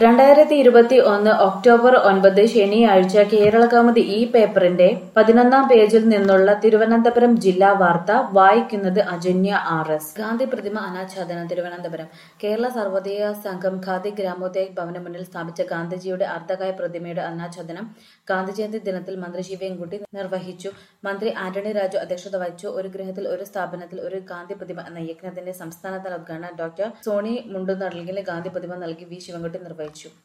രണ്ടായിരത്തി ഇരുപത്തി ഒന്ന് ഒക്ടോബർ ഒൻപത് ശനിയാഴ്ച കേരളകൗമുദി ഈ പേപ്പറിന്റെ പതിനൊന്നാം പേജിൽ നിന്നുള്ള തിരുവനന്തപുരം ജില്ലാ വാർത്ത വായിക്കുന്നത് അജന്യ ആർ എസ് ഗാന്ധി പ്രതിമ അനാച്ഛാദനം തിരുവനന്തപുരം കേരള സർവോദയ സംഘം ഖാദി ഗ്രാമോദയ ഭവന് മുന്നിൽ സ്ഥാപിച്ച ഗാന്ധിജിയുടെ അർദ്ധകായ പ്രതിമയുടെ അനാച്ഛാദനം ഗാന്ധിജയന്തി ദിനത്തിൽ മന്ത്രി ശിവൻകുട്ടി നിർവഹിച്ചു മന്ത്രി ആന്റണി രാജു അധ്യക്ഷത വഹിച്ചു ഒരു ഗൃഹത്തിൽ ഒരു സ്ഥാപനത്തിൽ ഒരു ഗാന്ധി പ്രതിമ എന്ന യജ്ഞത്തിന്റെ സംസ്ഥാനതല ഉദ്ഘാടനം ഡോക്ടർ സോണി മുണ്ടുനടലിലെ ഗാന്ധി പ്രതിമ നൽകി വി ശിവൻകുട്ടി നിർവഹിച്ചു